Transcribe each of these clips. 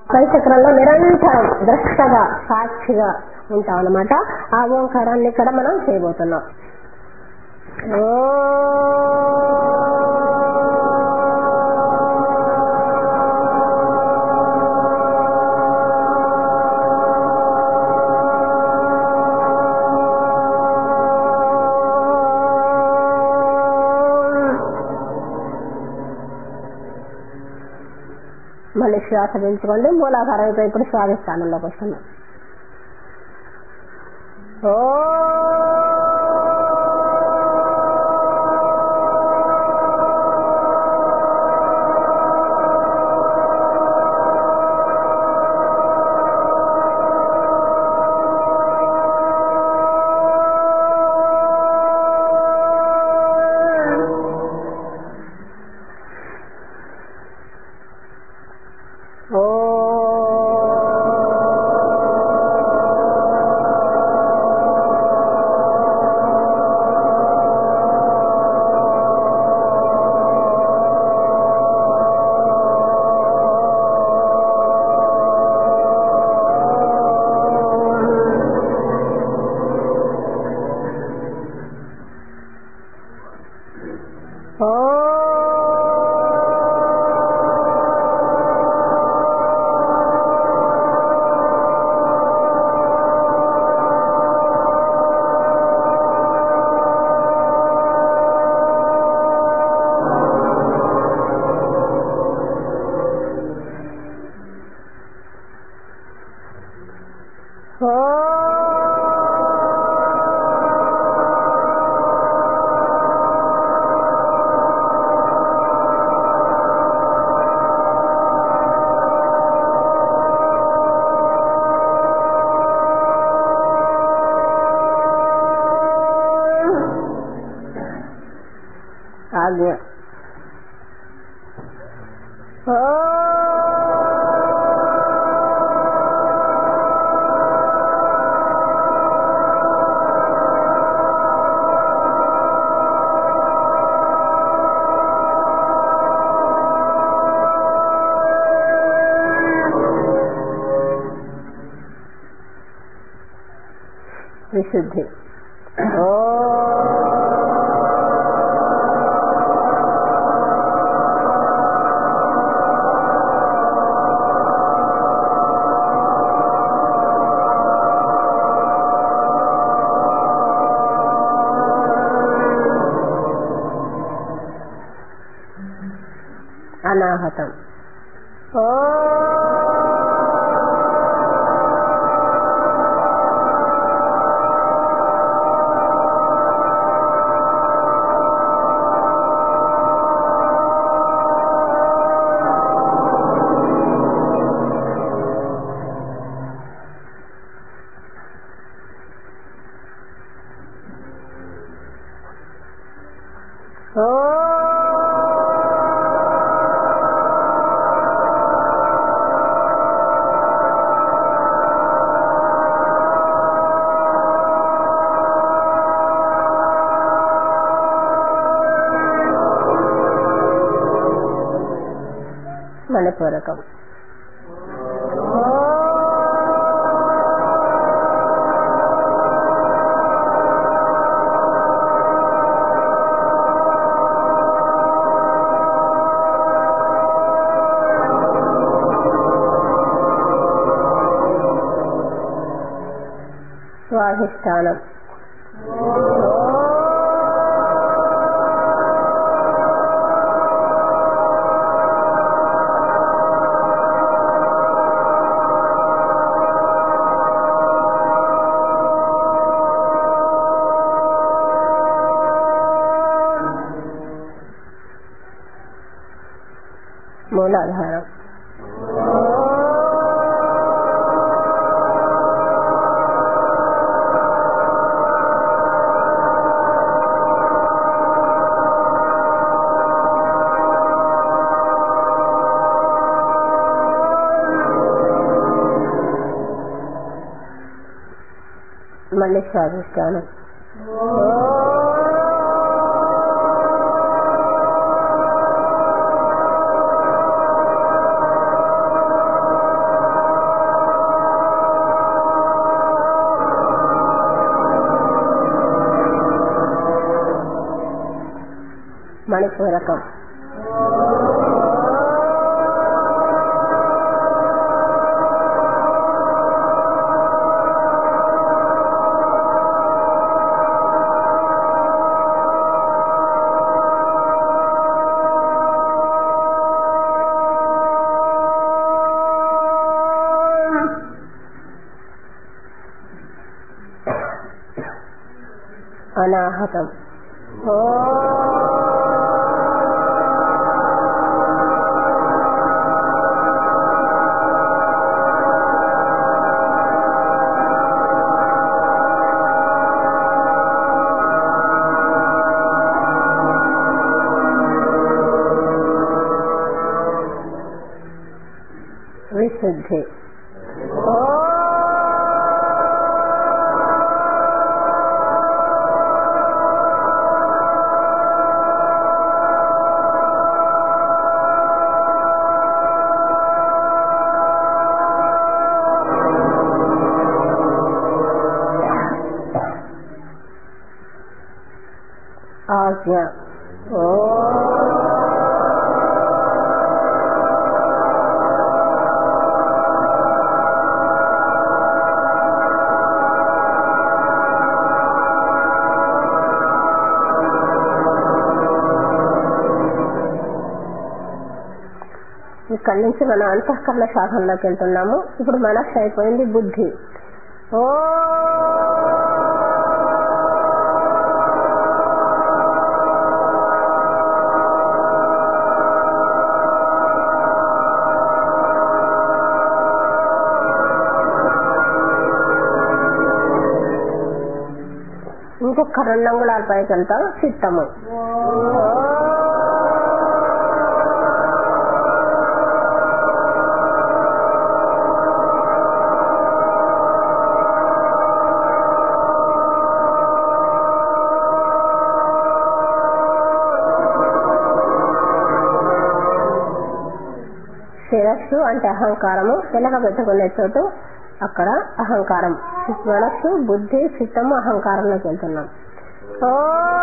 చక్రంలో నిరంతరం ద్రష్టగా సాక్షిగా ఉంటాం అనమాట ఆ ఓంకారాన్ని ఇక్కడ మనం చేయబోతున్నాం మళ్ళీ శ్వాస పెంచుకోండి మూలాధారం వైపు ఇప్పుడు స్వాధిష్టానంలోకి వస్తున్నాం ఓ ఆజ్ఞ విశుద్ధి ఓ అనాహతం ఓ ఓ మనపూరకం స్వాధిష్టానం మూలాధారం మళ్ళీ స్వాధిష్టానం ఓ మణిపూరకం అనాహతం ఓ విశుద్ధి ఓ ఆజ్ఞ ఓ ఇక్కడి నుంచి మనం అంతఃకరణ శాఖంలోకి వెళ్తున్నాము ఇప్పుడు మనస్సు అయిపోయింది బుద్ధి ఓ ఇంకొక రెండు అంగుళాల పైకి వెళ్తాం చిత్తము శిరస్సు అంటే అహంకారము వెనక పెట్టుకునే చోటు అక్కడ అహంకారం మనస్సు బుద్ధి చిత్తము అహంకారంలోకి వెళ్తున్నాం ఓ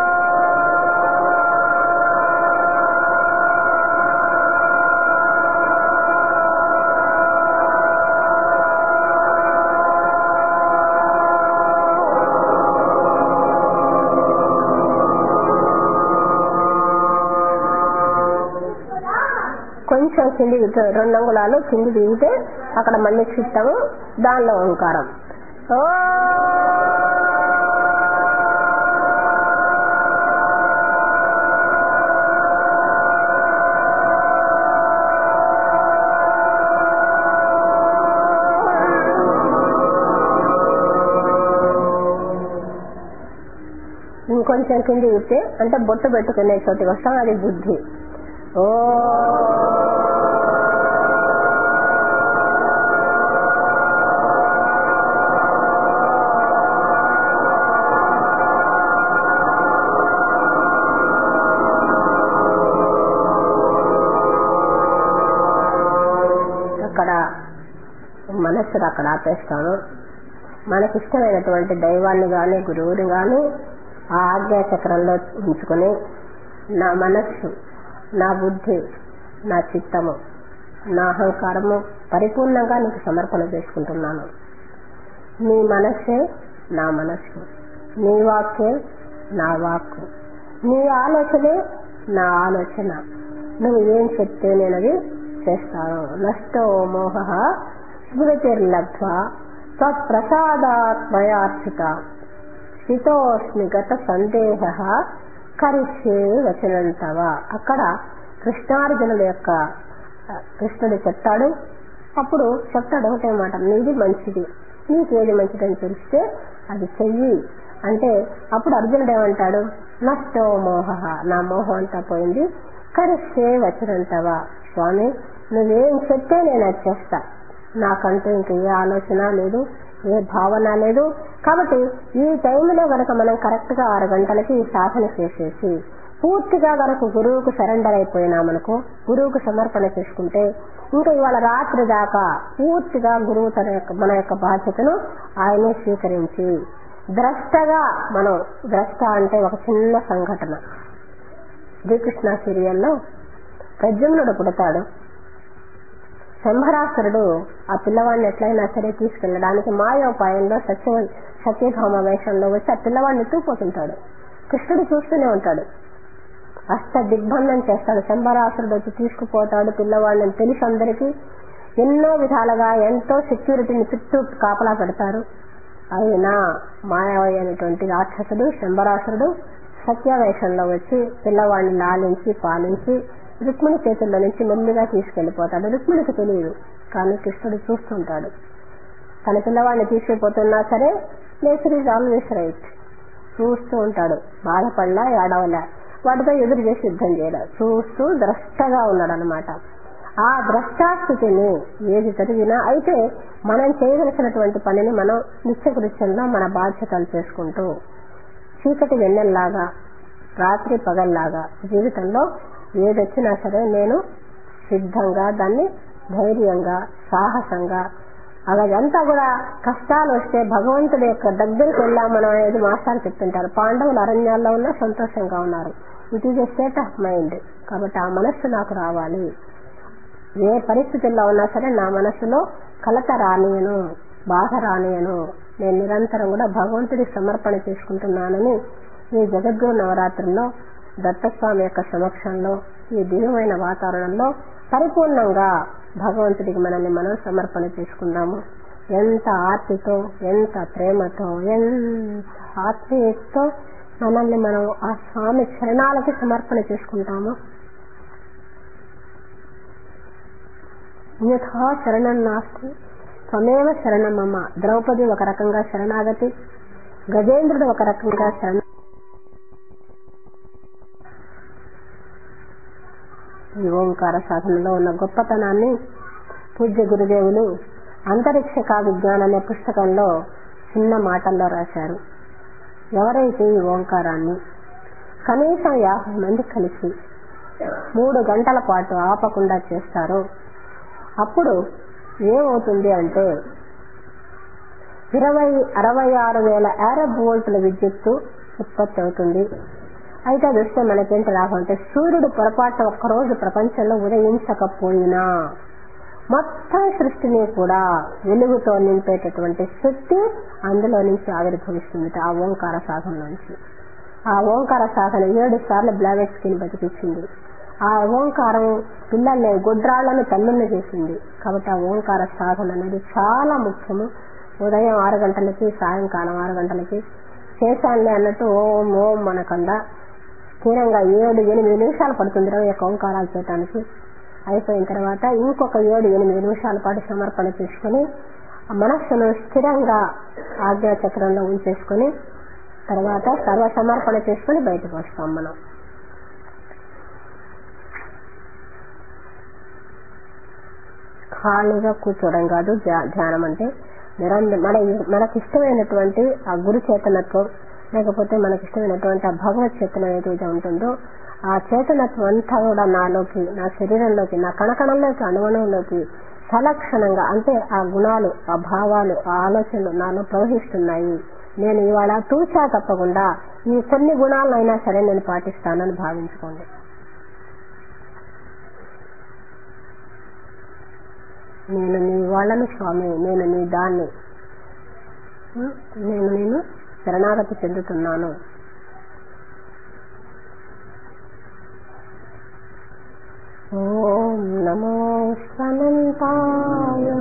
కొంచెం కింది రెండు అంగుళాలు కింది దిగితే అక్కడ మళ్ళీ చిత్తము దానిలో ఓంకారం ఓ ఇంకొంచెం కింది దిగితే అంటే బొట్టు పెట్టుకునే చోటికి వస్తాం అది బుద్ధి ఓ అక్కడ మనస్సును అక్కడ ఆపేస్తాను మనకి ఇష్టమైనటువంటి దైవాన్ని గాని గురువుని గాని ఆ ఆజ్ఞా చక్రంలో ఉంచుకొని నా మనస్సు నా బుద్ధి నా చిత్తము నా అహంకారము పరిపూర్ణంగా నీకు సమర్పణ చేసుకుంటున్నాను నీ మనస్సే నా మనస్సు నీ వాక్యే నా వాక్కు నీ ఆలోచనే నా ఆలోచన నువ్వు ఏం చెప్తే నేను అది చేస్తాను నష్టో మోహ స్మృతిర్లబ్ధ త్వత్ప్రసాదాత్మయార్చిత స్థితోస్మి గత సందేహ కరిష్యే వచనంతవ అక్కడ కృష్ణార్జునుల యొక్క కృష్ణుడు చెప్తాడు అప్పుడు చెప్తాడు ఒకటే మాట నీది మంచిది నీకేది మంచిదని తెలిస్తే అది చెయ్యి అంటే అప్పుడు అర్జునుడు ఏమంటాడు నష్టో మోహ నా మోహం అంతా పోయింది కరిష్యే వచనంతవా స్వామి నువ్వేం చెప్తే నేను అది చేస్తా నాకంటూ ఇంక ఏ ఆలోచన లేదు ఏ భావన లేదు కాబట్టి ఈ టైంలో గనక మనం కరెక్ట్ గా ఆరు గంటలకి ఈ సాధన చేసేసి పూర్తిగా గనక గురువుకు సరెండర్ అయిపోయినామనుకో గురువుకు సమర్పణ చేసుకుంటే ఇంకా ఇవాళ రాత్రి దాకా పూర్తిగా గురువు తన యొక్క మన యొక్క బాధ్యతను ఆయనే స్వీకరించి ద్రష్టగా మనం ద్రష్ట అంటే ఒక చిన్న సంఘటన శ్రీకృష్ణ సీరియల్లో ప్రద్యుమ్నుడు పుడతాడు శంభరాసురుడు ఆ పిల్లవాడిని ఎట్లయినా సరే తీసుకెళ్ళడానికి మాయోపాయంలో సత్య సత్యభామ వేషంలో వచ్చి ఆ పిల్లవాడిని తూపోతుంటాడు కృష్ణుడు చూస్తూనే ఉంటాడు అష్ట దిగ్బంధం చేస్తాడు శంభరాసురుడు వచ్చి తీసుకుపోతాడు పిల్లవాడిని తెలిసి అందరికీ ఎన్నో విధాలుగా ఎంతో సెక్యూరిటీని చుట్టూ కాపలా పెడతారు అయినా మాయావయ్య అనేటువంటి రాక్షసుడు శంభరాసురుడు సత్యావేశంలో వచ్చి పిల్లవాడిని లాలించి పాలించి రుక్మిణి చేతుల్లో నుంచి మెల్లిగా తీసుకెళ్లిపోతాడు రుక్మిణికి తెలియదు కానీ కృష్ణుడు చూస్తుంటాడు తన పిల్లవాడిని తీసుకెళ్లిపోతున్నా సరే నేచర్ ఈజ్ ఆల్వేస్ రైట్ చూస్తూ ఉంటాడు బాధపడలా ఏడవలా వాటితో ఎదురు చేసి యుద్ధం చేయలే చూస్తూ ద్రష్టగా ఉన్నాడు అనమాట ఆ ద్రష్టాస్థితిని ఏది జరిగినా అయితే మనం చేయవలసినటువంటి పనిని మనం నిత్యకృత్యంలో మన బాధ్యతలు చేసుకుంటూ చీకటి వెన్నెల్లాగా రాత్రి పగల్లాగా జీవితంలో ఏదొచ్చినా సరే నేను సిద్ధంగా దాన్ని ధైర్యంగా సాహసంగా అదంతా కూడా కష్టాలు వస్తే భగవంతుడి యొక్క దగ్గరికి వెళ్ళాం మనం అనేది మాస్టర్ చెప్తుంటారు పాండవులు అరణ్యాల్లో ఉన్నా సంతోషంగా ఉన్నారు it is a state of mind కాబట్టి ఆ మనస్సు నాకు రావాలి ఏ పరిస్థితుల్లో ఉన్నా సరే నా మనస్సులో కలత రానియను బాధ రానియను నేను నిరంతరం కూడా భగవంతుడి సమర్పణ చేసుకుంటున్నానని ఈ జగద్గురు నవరాత్రుల్లో దత్తస్వామి యొక్క సమక్షంలో ఈ దివ్యమైన వాతావరణంలో పరిపూర్ణంగా భగవంతుడికి మనల్ని మనం సమర్పణ చేసుకుందాము ఎంత ఆర్తితో ఎంత ప్రేమతో ఎంత ఆత్మీయతతో మనల్ని మనం ఆ స్వామి చరణాలకి సమర్పణ చేసుకుంటాము యథా శరణం నాస్తి త్వమేవ శరణం మమ ద్రౌపది ఒక రకంగా శరణాగతి గజేంద్రుడు ఒక రకంగా శరణ ఈ ఓంకార సాధనలో ఉన్న గొప్పతనాన్ని పూజ్య గురుదేవులు అంతరిక్షక విజ్ఞాన అనే పుస్తకంలో చిన్న మాటల్లో రాశారు ఎవరైతే ఈ ఓంకారాన్ని కనీసం యాభై మంది కలిసి మూడు గంటల పాటు ఆపకుండా చేస్తారో అప్పుడు ఏమవుతుంది అంటే ఇరవై అరవై ఆరు వేల అరబ్ వోల్టుల విద్యుత్తు ఉత్పత్తి అవుతుంది అయితే అది వస్తే మనకేంటి లాభం అంటే సూర్యుడు పొరపాటు ఒక్కరోజు ప్రపంచంలో ఉదయించకపోయినా మొత్తం సృష్టిని కూడా వెలుగుతో నింపేటటువంటి శక్తి అందులో నుంచి ఆవిర్భవిస్తుంది ఆ ఓంకార సాధన నుంచి ఆ ఓంకార సాధన ఏడు సార్లు బ్లావెట్ స్కిన్ బతికించింది ఆ ఓంకారం పిల్లల్ని గుడ్రాళ్లను తల్లుల్ని చేసింది కాబట్టి ఆ ఓంకార సాధన అనేది చాలా ముఖ్యము ఉదయం ఆరు గంటలకి సాయంకాలం ఆరు గంటలకి చేశానులే అన్నట్టు ఓం ఓం మనకుండా స్థిరంగా ఏడు ఎనిమిది నిమిషాలు పడుతుంది ఇరవై యొక్క ఓంకారాలు చేయటానికి అయిపోయిన తర్వాత ఇంకొక ఏడు ఎనిమిది నిమిషాల పాటు సమర్పణ చేసుకుని మనస్సును స్థిరంగా ఆజ్ఞాచక్రంలో ఉంచేసుకుని తర్వాత సర్వ సమర్పణ చేసుకుని బయటకు వస్తాం మనం ఖాళీగా కూర్చోవడం కాదు ధ్యానం అంటే నిరంతర మన మనకి ఇష్టమైనటువంటి ఆ గురు చేతనత్వం లేకపోతే మనకి ఇష్టమైనటువంటి ఆ భగవత్ చేతనం ఏదైతే ఉంటుందో ఆ చేతనత్వం అంతా కూడా నాలోకి నా శరీరంలోకి నా కణకణంలోకి అనువణంలోకి సలక్షణంగా అంటే ఆ గుణాలు ఆ భావాలు ఆ ఆలోచనలు నాలో ప్రవహిస్తున్నాయి నేను ఇవాళ తూచా తప్పకుండా ఈ కొన్ని గుణాలైనా సరే నేను పాటిస్తానని భావించుకోండి నేను నీ వాళ్ళని స్వామి నేను నీ దాన్ని నేను నేను శరణాగతి చెందుతున్నాను ఓం నమో స్వనంతాయ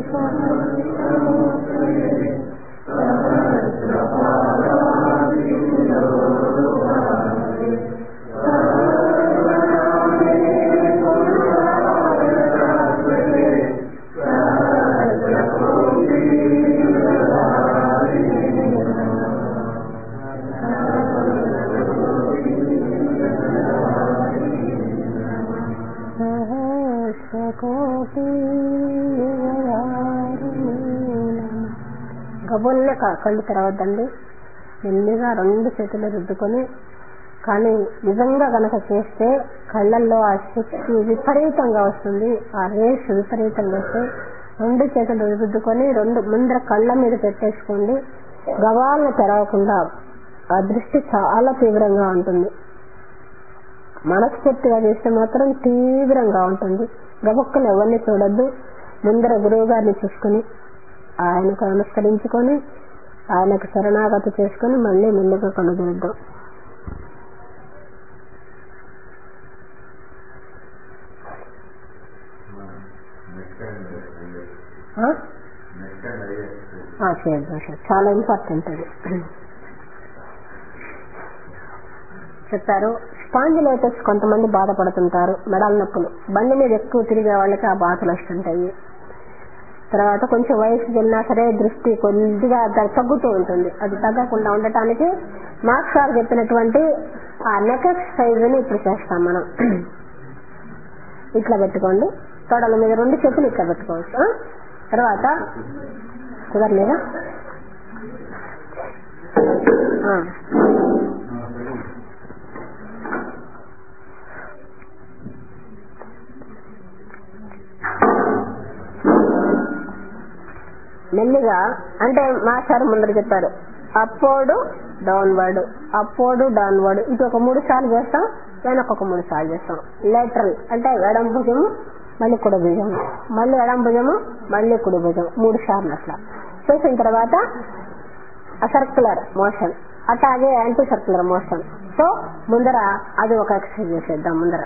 గబుల్నే కళ్ళు తెరవద్దండి మెల్లిగా రెండు చేతులు రుద్దుకొని కానీ నిజంగా గనక చేస్తే కళ్ళల్లో ఆ శక్తి విపరీతంగా వస్తుంది ఆ రేస్ విపరీతంగా వస్తే రెండు చేతులు రుద్దుకొని రెండు ముందర కళ్ళ మీద పెట్టేసుకోండి గవాలను తెరవకుండా ఆ దృష్టి చాలా తీవ్రంగా ఉంటుంది మనస్ఫూర్తిగా చేస్తే మాత్రం తీవ్రంగా ఉంటుంది గబుక్కలు ఎవరిని చూడొద్దు ముందర గురువు గారిని చూసుకుని ఆయనకు నమస్కరించుకొని ఆయనకు శరణాగతి చేసుకుని మళ్ళీ ముందుకు కొనగలుగుతాం ఆ? ఆ, చేద్దాం సార్ చాలా ఇంపార్టెంట్ అది చెప్పారు స్పాంజిలైటిస్ కొంతమంది బాధపడుతుంటారు మెడల నొప్పులు బండి మీద ఎక్కువ తిరిగే వాళ్ళకి ఆ బాధలు వస్తుంటాయి తర్వాత కొంచెం వయసు వెళ్ళినా సరే దృష్టి కొద్దిగా త- తగ్గుతూ ఉంటుంది అది తగ్గకుండా ఉండటానికి మార్క్స్ గారు చెప్పినటువంటి ఆ నెక్ ఎక్సర్సైజ్ ని ఇప్పుడు చేస్తాం మనం ఇట్లా పెట్టుకోండి తొడల మీద రెండు చేతులు ఇట్లా పెట్టుకోవచ్చు ఆ? తర్వాత కుదరలేదా ఆ. మెల్లిగా అంటే మాస్టర్ ముందర చెప్పారు అప్పోడు డౌన్వర్డ్ అప్పోడు డౌన్వర్డ్ ఇది ఒక మూడు సార్లు చేస్తాం వెనక ఒక మూడు సార్లు చేస్తాం లేటరల్ అంటే ఎడం భుజము మళ్ళీ కుడి భుజము మళ్ళీ ఎడం భుజము మళ్ళీ కుడి భుజం మూడు సార్లు అట్లా చేసిన తర్వాత సర్కులర్ మోషన్ అట్లాగే యాంటీ సర్కులర్ మోషన్ సో ముందర అది ఒక ఎక్సర్సైజ్ చేసేద్దాం ముందర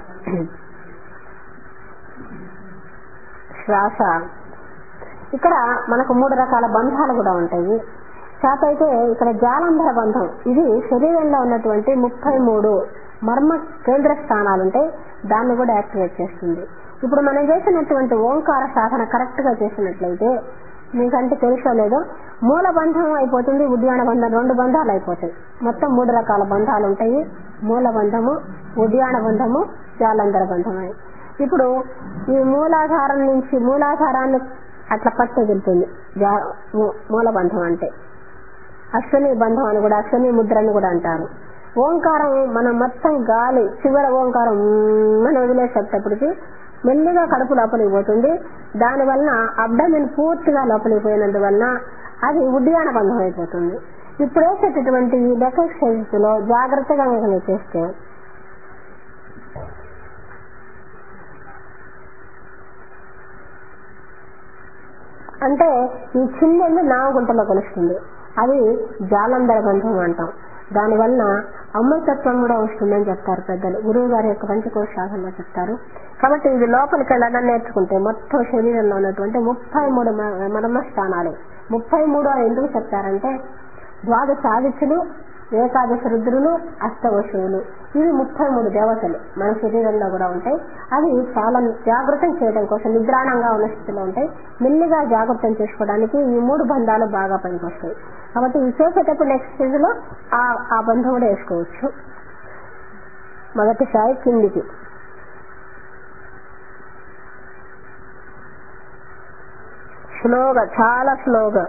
శ్వాస ఇక్కడ మనకు మూడు రకాల బంధాలు కూడా ఉంటాయి చేత అయితే ఇక్కడ జాలంధర బంధం ఇది శరీరంలో ఉన్నటువంటి ముప్పై మూడు మర్మ కేంద్ర స్థానాలు ఉంటాయి దాన్ని కూడా యాక్టివేట్ చేస్తుంది ఇప్పుడు మనం చేసినటువంటి ఓంకార సాధన కరెక్ట్ గా చేసినట్లయితే మీకంటే తెలుసో లేదో మూల బంధం అయిపోతుంది ఉద్యాన బంధం రెండు బంధాలు అయిపోతాయి మొత్తం మూడు రకాల బంధాలు ఉంటాయి మూల బంధము ఉద్యాన బంధము జాలంధర బంధం అని ఇప్పుడు ఈ మూలాధారం నుంచి మూలాధారాన్ని అట్లా పట్టగలుగుతుంది జా- మూ- మూలబంధం అంటే అశ్వని బంధం అని కూడా అశ్వని ముద్ర అని కూడా అంటారు ఓంకారం మనం మొత్తం గాలి చివర ఓంకారం మ్మ్ అని వదిలేసేటప్పటికి మెల్లిగా కడుపు లోపలికి పోతుంది దాని వలన అబ్డమిన్ పూర్తిగా లోపలికి పోయినందువలన అది ఉద్యాన బంధం అయిపోతుంది ఇప్పుడు వేసేటటువంటి ఈ డెక్ ఎక్సర్సైజ్ లో జాగ్రత్తగా కనుక చేస్తే అంటే ఈ చిన్నెల్లు నావగుంటలో కలుస్తుంది అది జాలంధర బంధం అంటాం దానివల్ల అమృతత్వం కూడా వస్తుందని చెప్తారు పెద్దలు గురువు గారి యొక్క పంచకోశ సాధనలో చెప్తారు కాబట్టి ఇది లోపలికి వెళ్ళడం నేర్చుకుంటే మొత్తం శరీరంలో ఉన్నటువంటి ముప్పై మూడు మర్మ స్థానాలు ముప్పై మూడు అని ఎందుకు చెప్తారంటే ద్వాదశ ఆదిత్యులు ఏకాదశ రుద్రులు అష్టవశువులు ఇవి ముప్పై మూడు దేవతలు మన శరీరంలో కూడా ఉంటాయి అవి చాలా జాగృతం చేయడం కోసం నిద్రాణంగా ఉన్న స్థితిలో ఉంటాయి మెల్లిగా జాగృతం చేసుకోవడానికి ఈ మూడు బంధాలు బాగా పనికొస్తాయి కాబట్టి ఈ చేసేటప్పుడు నెక్స్ట్ స్టేజ్ లో ఆ ఆ బంధం కూడా వేసుకోవచ్చు మొదటిసారి కిందికి స్లోగా చాలా స్లోగా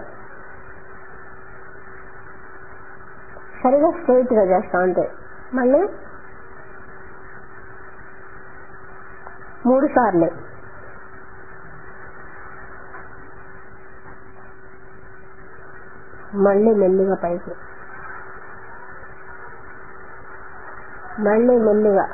సరిగా స్ట్రైట్ గా చేస్తాం అంతే మళ్ళీ మూడు సార్లు మళ్ళీ మెల్లిగా పైకి మళ్ళీ మెల్లిగా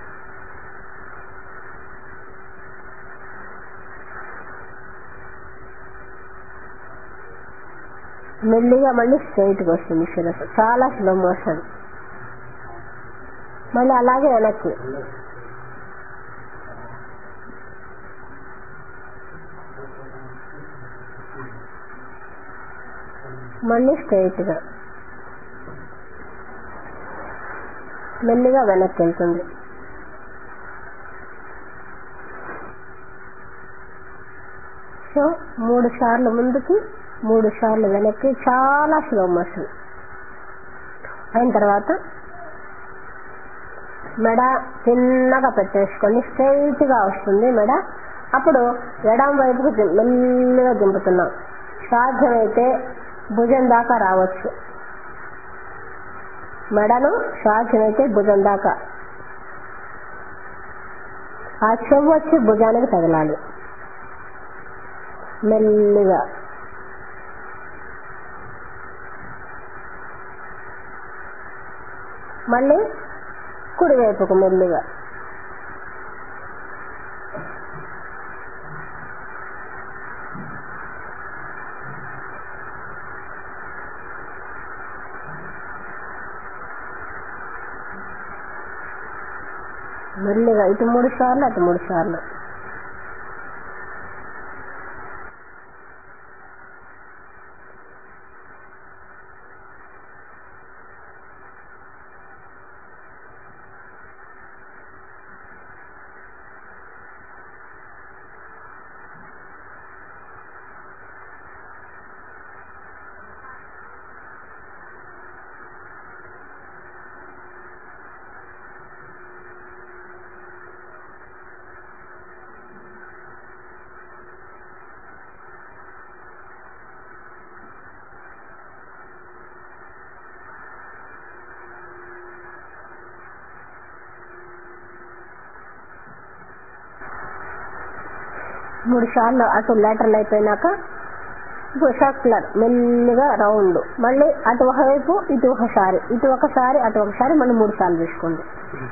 మెల్లిగా మళ్ళీ స్ట్రైట్ గా వస్తుంది శిరస్సు చాలా స్లో మోషన్ మళ్ళీ అలాగే వెనక్కి మళ్ళీ స్ట్రైట్ గా మెల్లిగా వెనక్కి వెళ్తుంది సో మూడు సార్లు ముందుకి మూడు సార్లు వెనక్కి చాలా స్లో మోషన్ అయిన తర్వాత మెడ చిన్నగా పెట్టేసుకొని స్ట్రైట్ గా వస్తుంది మెడ అప్పుడు ఎడం వైపుకు ది- మెల్లిగా దింపుతున్నాం సాధ్యమైతే భుజం దాకా రావచ్చు మెడను సాధ్యమైతే భుజం దాకా ఆ చెవు వచ్చి భుజానికి తగలాలి మెల్లిగా మళ్ళీ కుడివైపుకు మెల్లిగా మెల్లిగా ఇటు మూడు సార్లు అటు మూడు సార్లు మూడు సార్లు అటు లేటర్లు అయిపోయినాక ఇప్పుడు సర్కులర్ మెల్లిగా రౌండ్ మళ్ళీ అటు ఒకవైపు ఇటు ఒకసారి ఇటు ఒకసారి అటు ఒకసారి మళ్ళీ మూడు సార్లు తీసుకోండి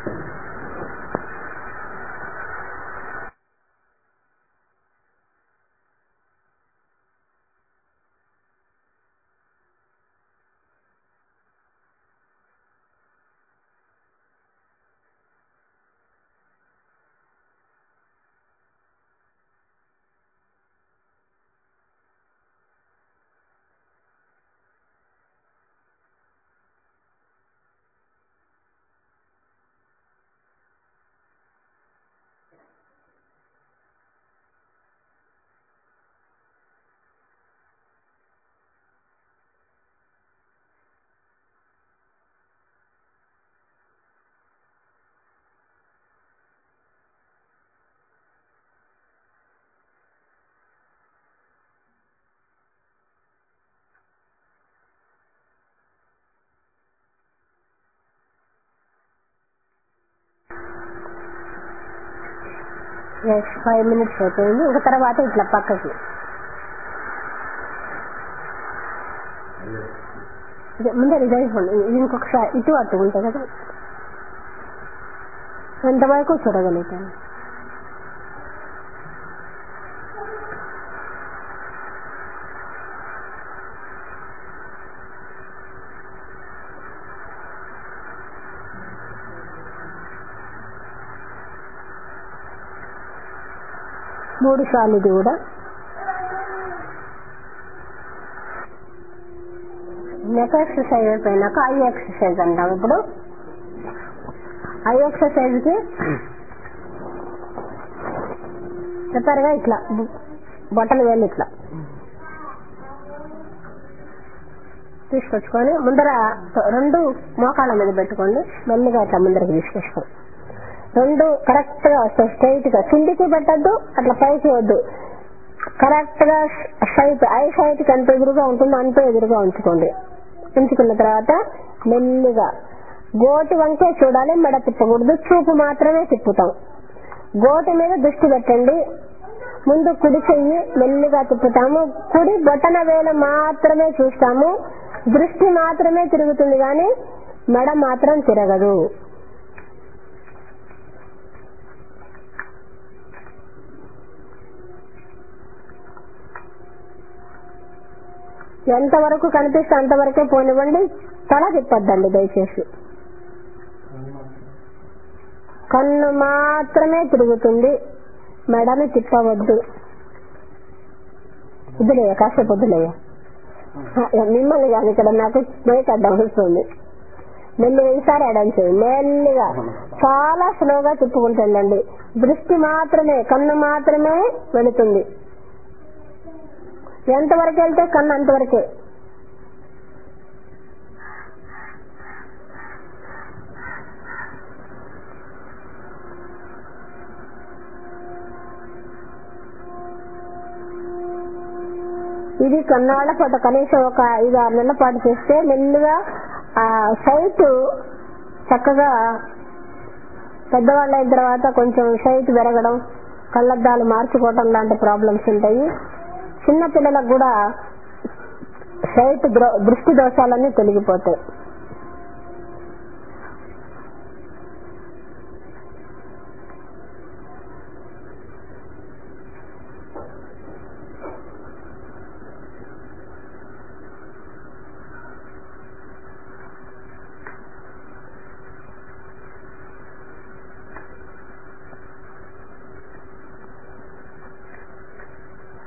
నెక్స్ట్ ఫైవ్ మినిట్స్ అయిపోయింది ఇంకా తర్వాత ఇట్లా పక్కకి ఇదే ముందర ఇది అయిపోండి ఇది ఇంకొకసారి ఇటు అటు ఉంటుంది కదా ఎంతవరకు చూడగలుగుతాను మూడు సార్లు ఇది కూడా నెక్ ఎక్సర్సైజ్ అయిపోయినాక ఐ ఎక్సర్సైజ్ అంటాం ఇప్పుడు ఐ ఎక్సర్సైజ్ కి చెప్పారుగా ఇట్లా బట్టలు వేలు ఇట్లా తీసుకొచ్చుకొని ముందర రెండు మోకాళ్ళ మీద పెట్టుకోండి మెల్లిగా ఇట్లా ముందరకు తీసుకొచ్చుకోండి రెండు కరెక్ట్ గా వస్తాయి స్ట్రైట్ గా కిందికి పెట్టద్దు అట్లా పైకి వద్దు కరెక్ట్ గా సైట్ ఐ సైట్ కి ఎంత ఎదురుగా ఉంటుందో అంతే ఎదురుగా ఉంచుకోండి ఉంచుకున్న తర్వాత మెల్లిగా గోటి వంకే చూడాలి మెడ తిప్పకూడదు చూపు మాత్రమే తిప్పుతాం గోటి మీద దృష్టి పెట్టండి ముందు కుడి చెయ్యి మెల్లిగా తిప్పుతాము కుడి బొటన వేలు మాత్రమే చూస్తాము దృష్టి మాత్రమే తిరుగుతుంది కానీ మెడ మాత్రం తిరగదు ఎంతవరకు కనిపిస్తే అంతవరకే పోనివ్వండి తల తిప్పొద్దండి దయచేసి కన్ను మాత్రమే తిరుగుతుంది మెడను తిప్పవద్దు వద్దులేయ కాసేపు వద్దులేయ మిమ్మల్ని కాదు ఇక్కడ నాకు బ్రేక్ అడ్డం వస్తుంది మెల్లిగా ఈసారి అడం చేయండి మెల్లిగా చాలా స్లోగా తిప్పుకుంటుండండి దృష్టి మాత్రమే కన్ను మాత్రమే వెళుతుంది ఎంతవరకు వెళ్తే కన్ను అంతవరకే ఇది కొన్నాళ్ల పాటు కనీసం ఒక ఐదు ఆరు నెలల పాటు చేస్తే మెల్లిగా ఆ సైట్ చక్కగా పెద్దవాళ్ళు అయిన తర్వాత కొంచెం సైట్ పెరగడం కళ్ళద్దాలు మార్చుకోవడం లాంటి ప్రాబ్లమ్స్ ఉంటాయి చిన్న పిల్లలకు కూడా సైట్ దృష్టి దోషాలన్నీ తొలగిపోతాయి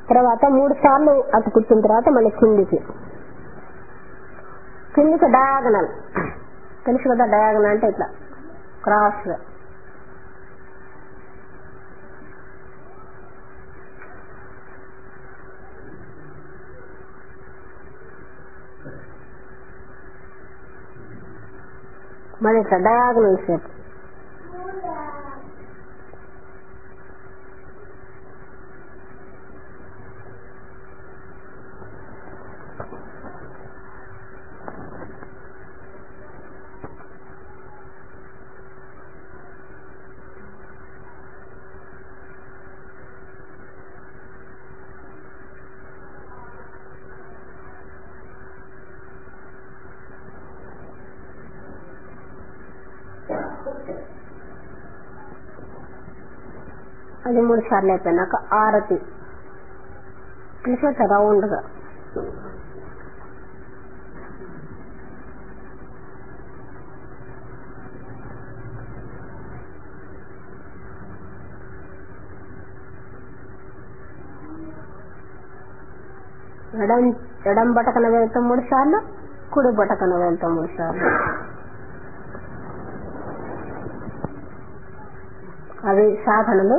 తర్వాత మూడు సార్లు అటు కూర్చున్న తర్వాత మళ్ళీ కిందికి కిందికి డయాగనల్ తెలుసు కదా డయాగనల్ అంటే ఇట్లా క్రాస్ గా మరి ఇట్లా డయాగనల్ షేప్ అది మూడు సార్లు అయిపోయినాక ఆరతి తీసేట రౌండ్ గా ఎడం ఎడం బటకన వెళ్తాం మూడు సార్లు కుడి బటకన వెళ్తాం మూడు సార్లు అవి సాధనలు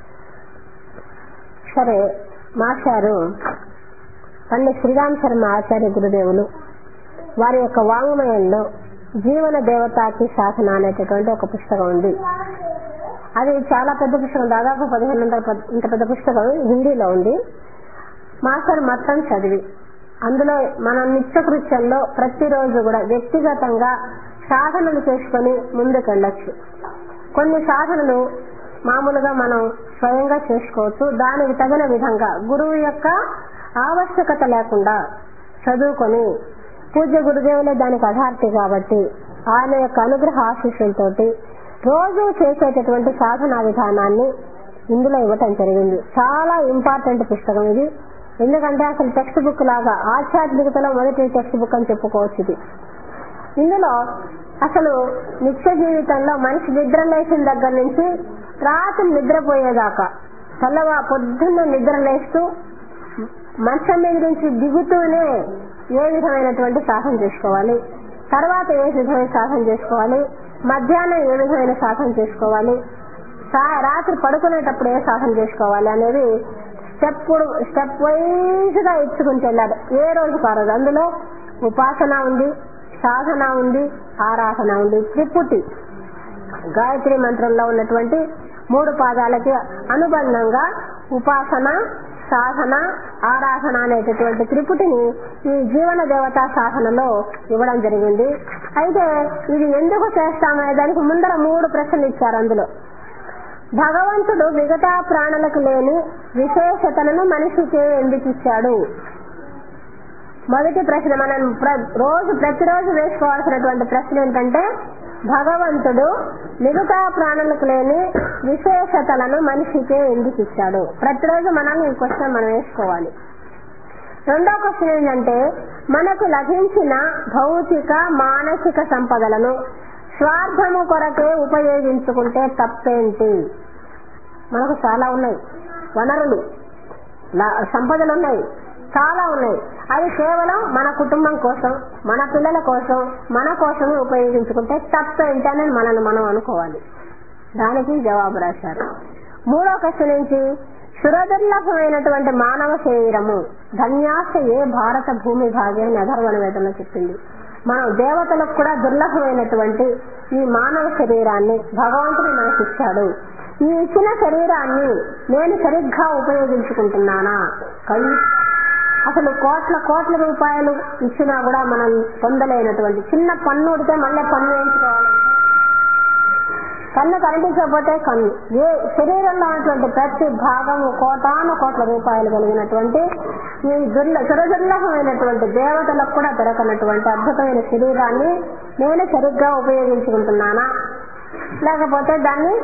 సరే మాస్టారు పండిత్ శ్రీరామ్ శర్మ ఆచార్య గురుదేవులు వారి యొక్క వాంగ్మయంలో జీవన దేవతాకి సాధన అనేటటువంటి ఒక పుస్తకం ఉంది అది చాలా పెద్ద పుస్తకం దాదాపు పదిహేను వందల పద్- ఇంత పెద్ద పుస్తకం హిందీలో ఉంది మాస్టర్ మొత్తం చదివి అందులో మన నిత్య కృత్యంలో ప్రతిరోజు కూడా వ్యక్తిగతంగా సాధనలు చేసుకొని ముందుకెళ్ళచ్చు కొన్ని సాధనలు మామూలుగా మనం స్వయంగా చేసుకోవచ్చు దానికి తగిన విధంగా గురువు యొక్క ఆవశ్యకత లేకుండా చదువుకొని పూజ్య గురుదేవులే దానికి అథారిటీ కాబట్టి ఆయన యొక్క అనుగ్రహ ఆశీస్సులతోటి రోజు చేసేటటువంటి సాధనా విధానాన్ని ఇందులో ఇవ్వటం జరిగింది చాలా ఇంపార్టెంట్ పుస్తకం ఇది ఎందుకంటే అసలు టెక్స్ట్ బుక్ లాగా ఆధ్యాత్మికతలో మొదటి టెక్స్ట్ బుక్ అని చెప్పుకోవచ్చు ఇది ఇందులో అసలు నిత్య జీవితంలో మనిషి నిద్ర లేచిన దగ్గర నుంచి రాత్రి నిద్రపోయేదాకా తెల్లవా పొద్దున్న నిద్ర లేస్తూ మంచం మీద నుంచి దిగుతూనే ఏ విధమైనటువంటి సాధన చేసుకోవాలి తర్వాత ఏ విధమైన సాధన చేసుకోవాలి మధ్యాహ్నం ఏ విధమైన సాధన చేసుకోవాలి సా- రాత్రి పడుకునేటప్పుడు ఏ సాధన చేసుకోవాలి అనేది స్టెప్ స్టెప్ వైజ్ గా ఇచ్చుకుంటూ వెళ్ళాడు ఏ రోజు కారోజు అందులో ఉపాసన ఉంది సాధన ఉంది ఆరాధన ఉంది త్రిపుటి గాయత్రి మంత్రంలో ఉన్నటువంటి మూడు పాదాలకి అనుబంధంగా ఉపాసన సాధన ఆరాధన అనేటటువంటి త్రిపుటిని ఈ జీవన దేవతా సాధనలో ఇవ్వడం జరిగింది అయితే ఇది ఎందుకు చేస్తామనే దానికి ముందర మూడు ప్రశ్నలు ఇచ్చారు అందులో భగవంతుడు మిగతా ప్రాణులకు లేని విశేషతలను మనిషికే ఎందుకు ఇచ్చాడు మొదటి ప్రశ్న మనం ప్ర- రోజు ప్రతిరోజు వేసుకోవాల్సినటువంటి ప్రశ్న ఏంటంటే భగవంతుడు మిగతా ప్రాణులకు లేని విశేషతలను మనిషికే ఎందుకు ఇచ్చాడు ప్రతిరోజు మనం ఈ క్వశ్చన్ మనం వేసుకోవాలి రెండో క్వశ్చన్ ఏంటంటే మనకు లభించిన భౌతిక మానసిక సంపదలను స్వార్థము కొరకే ఉపయోగించుకుంటే తప్పేంటి మనకు చాలా ఉన్నాయి వనరులు లా- సంపదలు ఉన్నాయి చాలా ఉన్నాయి అవి కేవలం మన కుటుంబం కోసం మన పిల్లల కోసం మన కోసమే ఉపయోగించుకుంటే తప్పేంటి అని మనల్ని మనం అనుకోవాలి దానికి జవాబు రాశారు మూడో క్వశ్చన్ నుంచి సురదుర్లభమైనటువంటి మానవ శరీరము ధన్యాస ఏ భారత భూమి భాగ్య అని అధర్వణ వేదంలో చెప్పింది మనం దేవతలకు కూడా దుర్లభమైనటువంటి ఈ మానవ శరీరాన్ని భగవంతుడు మనకి ఇచ్చాడు ఈ ఇచ్చిన శరీరాన్ని నేను సరిగ్గా ఉపయోగించుకుంటున్నానా కళ్ళు అసలు కోట్ల కోట్ల రూపాయలు ఇచ్చినా కూడా మనం పొందలేనటువంటి చిన్న పన్ను ఉడితే మళ్ళీ పన్ను వేయించుకోవాలంటే కన్ను కనిపించకపోతే కన్ను ఏ శరీరంలో ఉన్నటువంటి ప్రతి భాగము కోటాను కోట్ల రూపాయలు కలిగినటువంటి ఈ దుర్ల సురదుర్లభమైనటువంటి దేవతలకు కూడా దొరకనటువంటి అద్భుతమైన శరీరాన్ని నేను సరిగ్గా ఉపయోగించుకుంటున్నానా లేకపోతే దాన్ని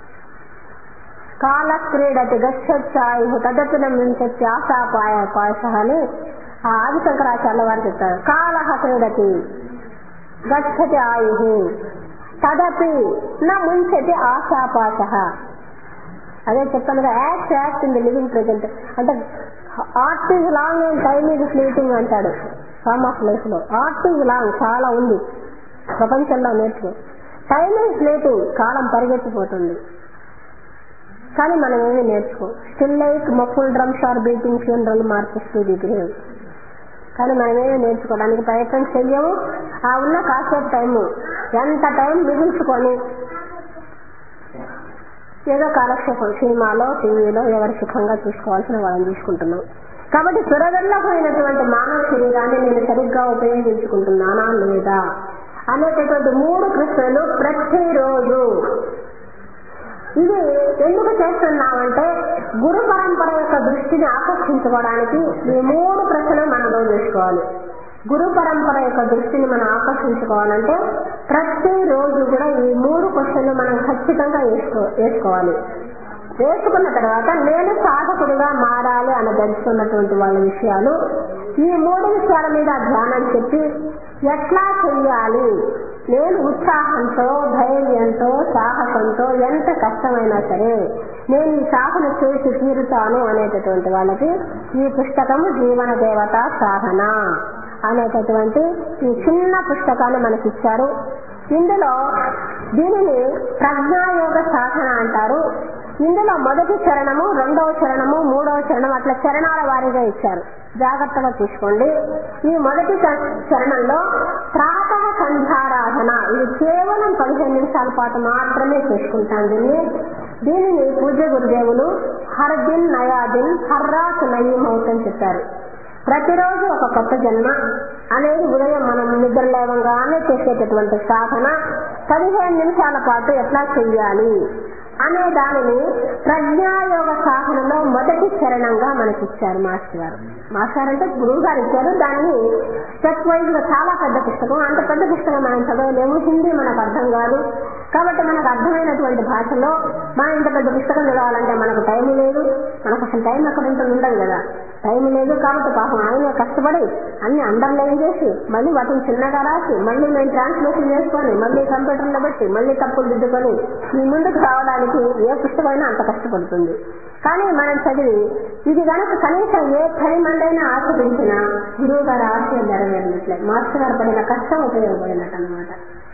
కాల క్రీడతి గచ్చత్యాయు తదపిన మించత్తి ఆశాపాయ పాయస అని ఆ ఆది శంకరాచార్య వారు చెప్తారు కాలహ క్రీడతి గచ్చతి ఆయు తదపి న ముంచతి ఆశాపాశ అదే చెప్పాను కదా act act in the living present అంటే art is long and time is fleeting అంటాడు ఫార్మ్ ఆఫ్ లైఫ్ లో ఆర్ట్ ఈజ్ లాంగ్ చాలా ఉంది ప్రపంచంలో నేర్చుకో టైమ్ ఈజ్ ఫ్లీటింగ్ కాలం పరిగెత్తిపోతుంది కానీ మనం ఏమీ నేర్చుకో still like muffled drums are beating funeral marches to the grave కానీ మనమేమీ నేర్చుకోవడానికి ప్రయత్నం చెయ్యము ఆ ఉన్న కాసేపు టైము ఎంత టైం మిగుల్చుకొని ఏదో కాలక్షేపం సినిమాలో టీవీలో ఎవరు సుఖంగా చూసుకోవాల్సిన వాళ్ళని చూసుకుంటున్నాం కాబట్టి త్వరగల్లపోయినటువంటి మానవ శరీరాన్ని నేను సరిగ్గా ఉపయోగించుకుంటున్నానా లేదా అనేటటువంటి మూడు ప్రశ్నలు ప్రతిరోజు ఇది ఎందుకు చేస్తున్నామంటే గురు పరంపర యొక్క దృష్టిని ఆకర్షించుకోవడానికి ఈ మూడు ప్రశ్నలు మనలో చేసుకోవాలి గురు పరంపర యొక్క దృష్టిని మనం ఆకర్షించుకోవాలంటే ప్రతి రోజు కూడా ఈ మూడు క్వశ్చన్లు మనం ఖచ్చితంగా వేసుకో వేసుకోవాలి వేసుకున్న తర్వాత నేను సాధకుడిగా మారాలి అని తెలుసుకున్నటువంటి వాళ్ళ విషయాలు ఈ మూడు విషయాల మీద ధ్యానం చెప్పి ఎట్లా చెయ్యాలి నేను ఉత్సాహంతో ధైర్యంతో సాహసంతో ఎంత కష్టమైనా సరే నేను ఈ సాధన చేసి తీరుతాను అనేటటువంటి వాళ్ళకి ఈ పుస్తకము జీవన దేవత సాధన అనేటటువంటి ఈ చిన్న పుస్తకాన్ని మనకి ఇచ్చారు ఇందులో దీనిని ప్రజ్ఞాయోగ సాధన అంటారు ఇందులో మొదటి చరణము రెండవ చరణము మూడవ చరణం అట్లా చరణాల వారీగా ఇచ్చారు జాగ్రత్తగా చూసుకోండి ఈ మొదటి చరణంలో ప్రాతः సంధ్యారాధన ఇది కేవలం పదిహేను నిమిషాల పాటు మాత్రమే చేసుకుంటాం దీన్ని దీనిని పూజ్య గురుదేవులు హర్ దిన్ నయా దిన్ హర్రాత్ నయీం అవుతని చెప్పారు ప్రతిరోజు ఒక కొత్త జన్మ అనేది ఉదయం మనం నిద్ర లేవంగానే చేసేటటువంటి సాధన పదిహేను నిమిషాల పాటు ఎట్లా చెయ్యాలి అనే దానిని ప్రజ్ఞాయోగ సాధనలో మొదటి చరణంగా మనకి ఇచ్చారు మాస్టర్ గారు మాస్టర్ అంటే గురువు గారు ఇచ్చారు దాన్ని స్టెప్ వైజ్ గా చాలా పెద్ద పుస్తకం అంత పెద్ద పుస్తకం మనం చదవలేము హిందీ మనకు అర్థం కాదు కాబట్టి మనకు అర్థమైనటువంటి భాషలో మనం ఇంత పెద్ద పుస్తకం చదవాలంటే మనకు టైం లేదు మనకు అసలు టైం ఎక్కడ ఉంటుంది ఉండదు కదా టైం లేదు కాబట్టి పాపం ఆయన కష్టపడి అన్ని అండర్లైన్ చేసి మళ్ళీ వాటిని చిన్నగా రాసి మళ్ళీ మేము ట్రాన్స్లేషన్ చేసుకొని మళ్ళీ కంప్యూటర్లో పెట్టి మళ్ళీ తప్పులు దిద్దుకొని మీ ముందుకు రావడానికి ఏ పుస్తకమైనా అంత కష్టపడుతుంది కానీ మనం చదివి ఇది కనుక కనీసం ఏ పది మంది అయినా ఆస్వాదించినా గురువు గారి ఆశయం నెరవేరినట్లే మాస్టర్ గారు పడిన కష్టం ఉపయోగపడినట్టు అనమాట